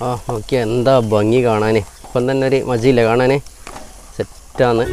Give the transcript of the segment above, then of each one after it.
ആ ഓക്കെ എന്താ ഭംഗി കാണാൻ ഇപ്പം തന്നെ ഒരു മജയില്ല കാണാൻ സെറ്റാന്ന്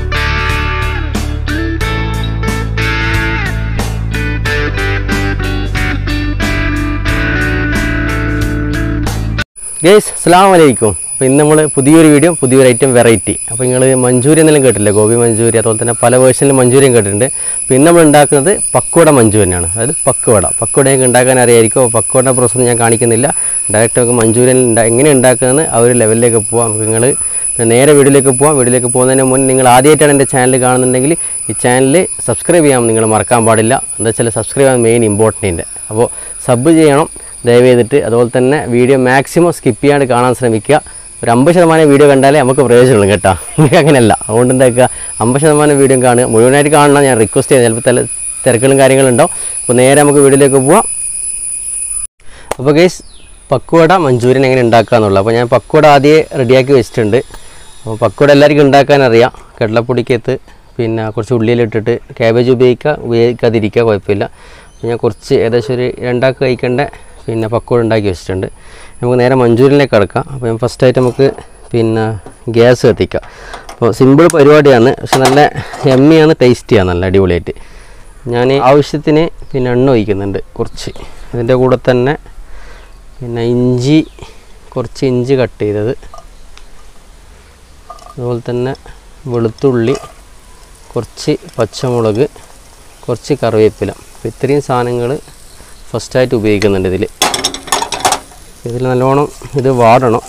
ഗേസ് അസ്സാം വലൈക്കും അപ്പോൾ ഇന്ന് നമ്മൾ പുതിയൊരു വീഡിയോ പുതിയൊരു ഐറ്റം വെറൈറ്റി അപ്പോൾ നിങ്ങൾ മഞ്ചൂരി എന്നെല്ലാം കേട്ടില്ലേ ഗോപി മഞ്ചൂരി അതുപോലെ തന്നെ പല വേർഷനിൽ മഞ്ചൂരിയും കേട്ടിട്ടുണ്ട് അപ്പോൾ ഇന്ന് നമ്മൾ ഉണ്ടാക്കുന്നത് പക്കോട മഞ്ചൂരിയനാണ് അതായത് പക്കുവട പക്കുവടയൊക്കെ ഉണ്ടാക്കാൻ അറിയായിരിക്കും അപ്പോൾ പക്കുവട പ്രോസസ്സ് ഞാൻ കാണിക്കുന്നില്ല ഡയറക്റ്റ് നമുക്ക് മഞ്ചൂരിയൻ ഉണ്ടാ എങ്ങനെ ഉണ്ടാക്കുന്നതെന്ന് ആ ഒരു ലെവലിലേക്ക് പോവാം നമുക്ക് നിങ്ങൾ നേരെ വീഡിയോയിലേക്ക് പോവാം വീഡിയോയിലേക്ക് പോകുന്നതിന് മുന്നേ നിങ്ങൾ ആദ്യമായിട്ടാണ് എൻ്റെ ചാനൽ കാണുന്നുണ്ടെങ്കിൽ ഈ ചാനൽ സബ്സ്ക്രൈബ് ചെയ്യാൻ നിങ്ങൾ മറക്കാൻ പാടില്ല എന്താ വെച്ചാൽ സബ്സ്ക്രൈബ് ചെയ്യാൻ മെയിൻ ഇമ്പോർട്ടൻ്റ് അപ്പോൾ സബ് ചെയ്യണം ദയവ് ചെയ്തിട്ട് അതുപോലെ തന്നെ വീഡിയോ മാക്സിമം സ്കിപ്പ് ചെയ്യാണ്ട് കാണാൻ ശ്രമിക്കുക ഒരു അമ്പത് ശതമാനം വീഡിയോ കണ്ടാലേ നമുക്ക് പ്രയോജനമുള്ളൂ കേട്ടോ എനിക്ക് അങ്ങനെയല്ല അതുകൊണ്ട് എന്താക്കുക അമ്പത് ശതമാനം വീഡിയോ കാണുക മുഴുവനായിട്ട് കാണണം ഞാൻ റിക്വസ്റ്റ് ചെയ്യുന്നത് ചിലപ്പോൾ തല തിരക്കുകളും കാര്യങ്ങളും ഉണ്ടാവും അപ്പോൾ നേരെ നമുക്ക് വീഡിയോയിലേക്ക് പോവാം അപ്പോൾ ഗൈസ് പക്കുവട മഞ്ചൂരിയൻ എങ്ങനെ ഉണ്ടാക്കുക എന്നുള്ളത് അപ്പോൾ ഞാൻ പക്കുവട ആദ്യമേ റെഡിയാക്കി വെച്ചിട്ടുണ്ട് അപ്പോൾ പക്കുവട എല്ലാവർക്കും ഉണ്ടാക്കാൻ അറിയാം കടലപ്പൊടിക്കകത്ത് പിന്നെ കുറച്ച് ഉള്ളിയിലിട്ടിട്ട് ക്യാബേജ് ഉപയോഗിക്കുക ഉപയോഗിക്കാതിരിക്കുക കുഴപ്പമില്ല അപ്പോൾ ഞാൻ കുറച്ച് ഏകദേശം ഒരു രണ്ടാൾക്ക് കഴിക്കേണ്ട പിന്നെ പക്കോട ഉണ്ടാക്കി വെച്ചിട്ടുണ്ട് നമുക്ക് നേരെ മഞ്ചൂരിയനിലേക്ക് കിടക്കാം അപ്പോൾ ഞാൻ ഫസ്റ്റായിട്ട് നമുക്ക് പിന്നെ ഗ്യാസ് കത്തിക്കാം അപ്പോൾ സിമ്പിൾ പരിപാടിയാണ് പക്ഷെ നല്ല എമ്മിയാണ് ടേസ്റ്റിയാണ് നല്ല അടിപൊളിയായിട്ട് ഞാൻ ആവശ്യത്തിന് പിന്നെ എണ്ണ ഒഴിക്കുന്നുണ്ട് കുറച്ച് അതിൻ്റെ കൂടെ തന്നെ പിന്നെ ഇഞ്ചി കുറച്ച് ഇഞ്ചി കട്ട് ചെയ്തത് അതുപോലെ തന്നെ വെളുത്തുള്ളി കുറച്ച് പച്ചമുളക് കുറച്ച് കറിവേപ്പില അപ്പോൾ ഇത്രയും സാധനങ്ങൾ ഫസ്റ്റായിട്ട് ഉപയോഗിക്കുന്നുണ്ട് ഇതിൽ ഇതിൽ നല്ലോണം ഇത് വാടണം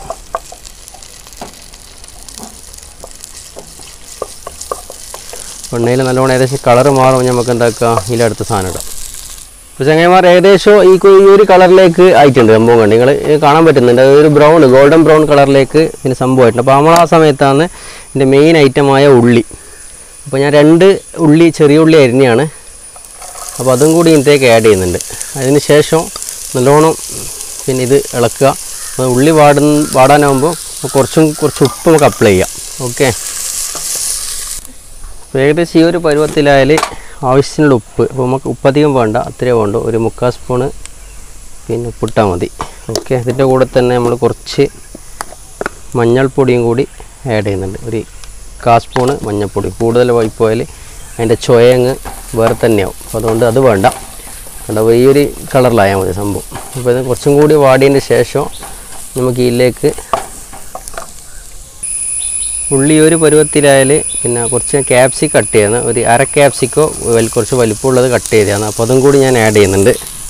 എണ്ണയിൽ നല്ലോണം ഏകദേശം കളറ് മാറുമ്പോൾ നമുക്ക് എന്താക്കുക ഇതിലടുത്ത സാധനം ഇടാം അപ്പോൾ ചങ്ങന്മാർ ഏകദേശം ഈ കു- ഈ ഒരു കളറിലേക്ക് ആയിട്ടുണ്ട് സംഭവം കണ്ട് നിങ്ങൾ കാണാൻ പറ്റുന്നുണ്ട് അത് ഒരു ബ്രൗൺ ഗോൾഡൻ ബ്രൗൺ കളറിലേക്ക് പിന്നെ സംഭവമായിട്ടുണ്ട് അപ്പോൾ നമ്മൾ ആ സമയത്താണ് ഇതിൻ്റെ മെയിൻ ഐറ്റമായ ഉള്ളി അപ്പോൾ ഞാൻ രണ്ട് ഉള്ളി ചെറിയ ഉള്ളി അരിഞ്ഞാണ് അപ്പോൾ അതും കൂടി ഇതിലേക്ക് ആഡ് ചെയ്യുന്നുണ്ട് അതിന് ശേഷം നല്ലോണം പിന്നെ ഇത് ഇളക്കുക അപ്പോൾ ഉള്ളി വാടുന്ന വാടാനാകുമ്പോൾ കുറച്ചും കുറച്ച് ഉപ്പ് നമുക്ക് അപ്ലൈ ചെയ്യാം ഓക്കെ അപ്പോൾ ഏകദേശം ഈ ഒരു പരുവത്തിലായാൽ ആവശ്യത്തിനുള്ള ഉപ്പ് അപ്പോൾ നമുക്ക് ഉപ്പധികം വേണ്ട അത്രയേ വേണ്ടു ഒരു മുക്കാൽ സ്പൂണ് പിന്നെ ഉപ്പിട്ടാൽ മതി ഓക്കെ അതിൻ്റെ കൂടെ തന്നെ നമ്മൾ കുറച്ച് മഞ്ഞൾപ്പൊടിയും കൂടി ആഡ് ചെയ്യുന്നുണ്ട് ഒരു കാ സ്പൂണ് മഞ്ഞൾപ്പൊടി കൂടുതൽ പോയാൽ അതിൻ്റെ ചൊയങ്ങ് വേറെ തന്നെയാവും അപ്പോൾ അതുകൊണ്ട് അത് വേണ്ട കണ്ടോ ഈ ഒരു കളറിലായാൽ മതി സംഭവം അപ്പോൾ ഇത് കുറച്ചും കൂടി വാടിയതിൻ്റെ ശേഷം നമുക്ക് ഇതിലേക്ക് ഉള്ളി ഒരു പരുവത്തിലായാൽ പിന്നെ കുറച്ച് ക്യാപ്സി കട്ട് ചെയ്യുന്ന ഒരു അര ക്യാപ്സിക്കോ വൽ കുറച്ച് വലിപ്പമുള്ളത് കട്ട് ചെയ്തതാണ് അപ്പോൾ അതും കൂടി ഞാൻ ആഡ് ചെയ്യുന്നുണ്ട്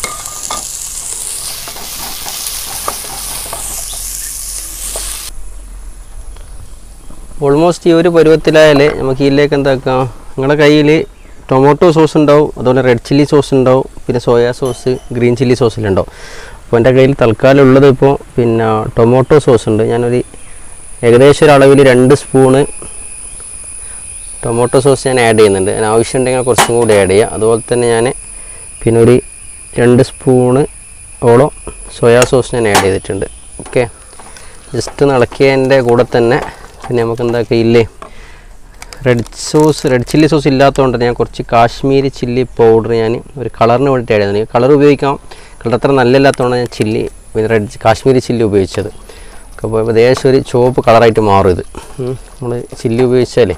ഓൾമോസ്റ്റ് ഈ ഒരു പരുവത്തിലായാൽ നമുക്ക് ഇതിലേക്ക് എന്താക്കാം നിങ്ങളുടെ കയ്യിൽ ടൊമാറ്റോ സോസ് ഉണ്ടാവും അതുപോലെ റെഡ് ചില്ലി സോസ് ഉണ്ടാവും പിന്നെ സോയാ സോസ് ഗ്രീൻ ചില്ലി സോസിലുണ്ടാവും അപ്പോൾ എൻ്റെ കയ്യിൽ തൽക്കാലം ഉള്ളത് ഇപ്പോൾ പിന്നെ ടൊമാറ്റോ സോസ് ഉണ്ട് ഞാനൊരു ഏകദേശം ഒരു അളവിൽ രണ്ട് സ്പൂണ് ടൊമാറ്റോ സോസ് ഞാൻ ആഡ് ചെയ്യുന്നുണ്ട് അതിന് ആവശ്യമുണ്ടെങ്കിൽ കുറച്ചും കൂടി ആഡ് ചെയ്യുക അതുപോലെ തന്നെ ഞാൻ പിന്നെ ഒരു രണ്ട് സ്പൂണ് ഓളം സോയാ സോസ് ഞാൻ ആഡ് ചെയ്തിട്ടുണ്ട് ഓക്കെ ജസ്റ്റ് ഇളക്കിയതിൻ്റെ കൂടെ തന്നെ പിന്നെ നമുക്ക് എന്താക്കുക ഇല്ലേ red sauce red chilli sauce ഇല്ലാത്തതുകൊണ്ട് ഞാൻ കുറച്ച് കാശ്മീരി ചില്ലി പൗഡർ ഞാൻ ഒരു കളറിന് വേണ്ടിയിട്ട് ആഡ് ചെയ്യുന്നുണ്ട് കളർ ഉപയോഗിക്കാം കളർ അത്ര നല്ലല്ലാത്തതുകൊണ്ട് ഞാൻ ചില്ലി പിന്നെ റെഡ് കാശ്മീരി ചില്ലി ഉപയോഗിച്ചത് അപ്പോൾ ഏകദേശം ഒരു ചുവപ്പ് കളറായിട്ട് മാറും ഇത് നമ്മൾ ചില്ലി ഉപയോഗിച്ചാലേ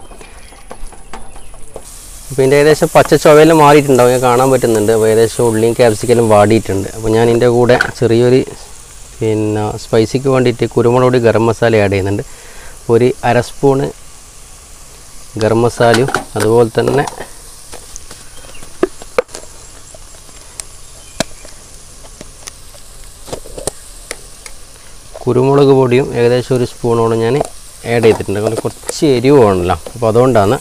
അപ്പോൾ ഇതിൻ്റെ ഏകദേശം പച്ച ചുവയെല്ലാം മാറിയിട്ടുണ്ടാവും ഞാൻ കാണാൻ പറ്റുന്നുണ്ട് അപ്പോൾ ഏകദേശം ഉള്ളിയും ക്യാപ്സിക്കലും വാടിയിട്ടുണ്ട് അപ്പോൾ ഞാൻ ഇതിൻ്റെ കൂടെ ചെറിയൊരു പിന്നെ സ്പൈസിക്ക് വേണ്ടിയിട്ട് കുരുമുളക് പൊടി ഗരം മസാല ആഡ് ചെയ്യുന്നുണ്ട് ഒരു അര സ്പൂണ് ഗരം മസാലയും അതുപോലെ തന്നെ കുരുമുളക് പൊടിയും ഏകദേശം ഒരു സ്പൂണോളം ഞാൻ ആഡ് ചെയ്തിട്ടുണ്ട് അതുകൊണ്ട് കുറച്ച് എരിവ് വേണമല്ലോ അപ്പോൾ അതുകൊണ്ടാണ്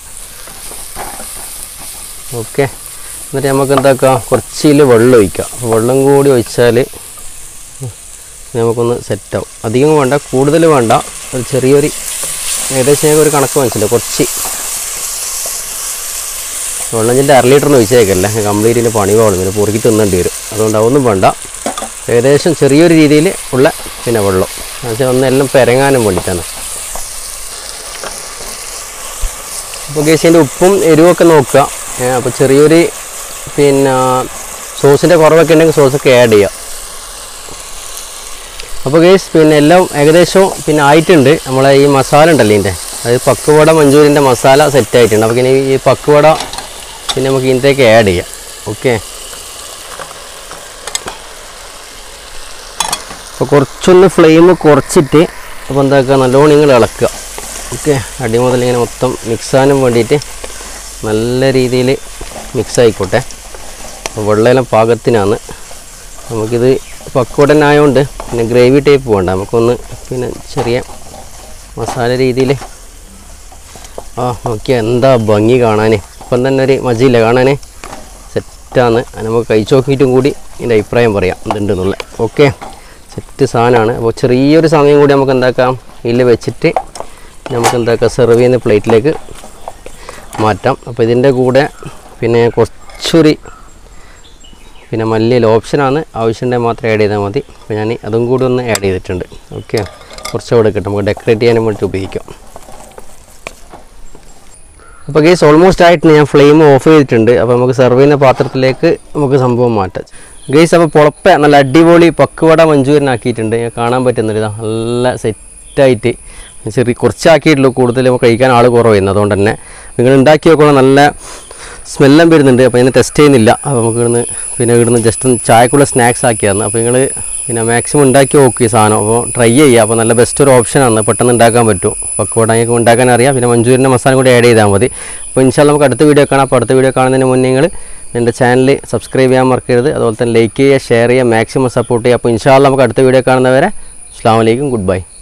ഓക്കെ എന്നിട്ട് നമുക്ക് എന്താക്കാം കുറച്ചിൽ വെള്ളം ഒഴിക്കാം അപ്പോൾ വെള്ളം കൂടി ഒഴിച്ചാൽ നമുക്കൊന്ന് സെറ്റാവും അധികം വേണ്ട കൂടുതൽ വേണ്ട ഒരു ചെറിയൊരു ഏകദേശം ഞങ്ങൾക്ക് ഒരു കണക്ക് മനസ്സില്ല കുറച്ച് വെള്ളത്തിൻ്റെ അര ലിറ്ററിന് ഒഴിച്ചേക്കല്ലേ കംപ്ലീറ്റിന് പണി പോകുന്നില്ല പൊറുക്കി തിന്നേണ്ടി വരും അതുകൊണ്ട് അതൊന്നും വേണ്ട ഏകദേശം ചെറിയൊരു രീതിയിൽ ഉള്ള പിന്നെ വെള്ളം എന്നുവെച്ചാൽ ഒന്ന് എല്ലാം പെരങ്ങാനും വേണ്ടിയിട്ടാണ് അപ്പോൾ കേസിൻ്റെ ഉപ്പും എരിവൊക്കെ നോക്കുക അപ്പോൾ ചെറിയൊരു പിന്നെ സോസിൻ്റെ കുറവൊക്കെ ഉണ്ടെങ്കിൽ സോസൊക്കെ ആഡ് ചെയ്യുക അപ്പോൾ ഗേസ് പിന്നെ എല്ലാം ഏകദേശം പിന്നെ ആയിട്ടുണ്ട് നമ്മളെ ഈ മസാല ഉണ്ടല്ലോ ഇതിൻ്റെ അതായത് പക്കുവട മഞ്ചൂരിൻ്റെ മസാല സെറ്റ് ആയിട്ടുണ്ട് അപ്പോൾ ഇനി ഈ പക്കുവട പിന്നെ നമുക്ക് ഇതിൻ്റെയൊക്കെ ആഡ് ചെയ്യാം ഓക്കെ അപ്പോൾ കുറച്ചൊന്ന് ഫ്ലെയിം കുറച്ചിട്ട് അപ്പോൾ എന്താക്കുക നല്ലോണം നിങ്ങൾ ഇളക്കുക ഓക്കെ അടി മുതൽ ഇങ്ങനെ മൊത്തം മിക്സാനും വേണ്ടിയിട്ട് നല്ല രീതിയിൽ മിക്സ് ആയിക്കോട്ടെ അപ്പോൾ വെള്ളമെല്ലാം പാകത്തിനാണ് നമുക്കിത് പക്കോടൻ ആയതുകൊണ്ട് പിന്നെ ഗ്രേവി ടൈപ്പ് വേണ്ട നമുക്കൊന്ന് പിന്നെ ചെറിയ മസാല രീതിയിൽ ആ നോക്കിയാൽ എന്താ ഭംഗി കാണാൻ ഇപ്പം തന്നെ ഒരു മജയില്ല കാണാൻ സെറ്റാണ് അത് നമുക്ക് കഴിച്ചു നോക്കിയിട്ടും കൂടി ഇതിൻ്റെ അഭിപ്രായം പറയാം എന്തുണ്ടെന്നുള്ള ഓക്കെ സെറ്റ് സാധനമാണ് അപ്പോൾ ചെറിയൊരു സമയം കൂടി നമുക്ക് എന്താക്കാം ഇതിൽ വെച്ചിട്ട് നമുക്ക് എന്താക്കാം സെർവ് ചെയ്യുന്ന പ്ലേറ്റിലേക്ക് മാറ്റാം അപ്പോൾ ഇതിൻ്റെ കൂടെ പിന്നെ കുറച്ചൊരു പിന്നെ മല്ലിയിൽ ഓപ്ഷനാണ് ആവശ്യമുണ്ടെങ്കിൽ മാത്രം ആഡ് ചെയ്താൽ മതി അപ്പോൾ ഞാൻ അതും കൂടി ഒന്ന് ആഡ് ചെയ്തിട്ടുണ്ട് ഓക്കെ കുറച്ച് അവിടെ കിട്ടും നമുക്ക് ഡെക്കറേറ്റ് ചെയ്യാനും വേണ്ടി ഉപയോഗിക്കാം അപ്പോൾ ഗേസ് ഓൾമോസ്റ്റ് ആയിട്ട് ഞാൻ ഫ്ലെയിം ഓഫ് ചെയ്തിട്ടുണ്ട് അപ്പോൾ നമുക്ക് സെർവ് ചെയ്യുന്ന പാത്രത്തിലേക്ക് നമുക്ക് സംഭവം മാറ്റാം ഗേസ് അപ്പോൾ പുളപ്പ നല്ല അടിപൊളി പക്കുവട മഞ്ചൂരിയൻ ആക്കിയിട്ടുണ്ട് ഞാൻ കാണാൻ പറ്റുന്നില്ല ഇതാ നല്ല സെറ്റായിട്ട് ചെറിയ കുറച്ചാക്കിയിട്ടുള്ളൂ കൂടുതൽ നമുക്ക് കഴിക്കാൻ ആൾ കുറവായിരുന്നു അതുകൊണ്ട് തന്നെ നിങ്ങൾ ഉണ്ടാക്കി നോക്കണം നല്ല സ്മെല്ലാം വരുന്നുണ്ട് അപ്പോൾ ഞാൻ ടെസ്റ്റ് ചെയ്യുന്നില്ല അപ്പോൾ നമുക്ക് ഇവിടുന്ന് പിന്നെ ഇവിടുന്ന് ജസ്റ്റ് ഒന്ന് ചായക്കുള്ള സ്നാക്സ് ആക്കിയായിരുന്നു അപ്പോൾ നിങ്ങൾ പിന്നെ മാക്സിമം ഉണ്ടാക്കി നോക്കി ഈ സാധനം അപ്പോൾ ട്രൈ ചെയ്യുക അപ്പോൾ നല്ല ബെസ്റ്റ് ഒരു ഓപ്ഷനാണ് പെട്ടെന്ന് ഉണ്ടാക്കാൻ പറ്റും പക്കോടയൊക്കെ ഉണ്ടാക്കാൻ അറിയാം പിന്നെ മഞ്ചൂരിൻ്റെ മസാല കൂടി ആഡ് ചെയ്താൽ മതി അപ്പോൾ ഇൻഷാല്ല നമുക്ക് അടുത്ത വീഡിയോ കാണാം അപ്പോൾ അടുത്ത വീഡിയോ കാണുന്നതിന് മുന്നേ നിങ്ങൾ എൻ്റെ ചാനൽ സബ്സ്ക്രൈബ് ചെയ്യാൻ മറക്കരുത് അതുപോലെ തന്നെ ലൈക്ക് ചെയ്യുക ഷെയർ ചെയ്യുക മാക്സിമം സപ്പോർട്ട് ചെയ്യുക അപ്പോൾ ഇൻഷാല്ല നമുക്ക് അടുത്ത വീഡിയോ കാണുന്നവരെ അസ്സാം വലൈക്കും ഗുഡ് ബൈ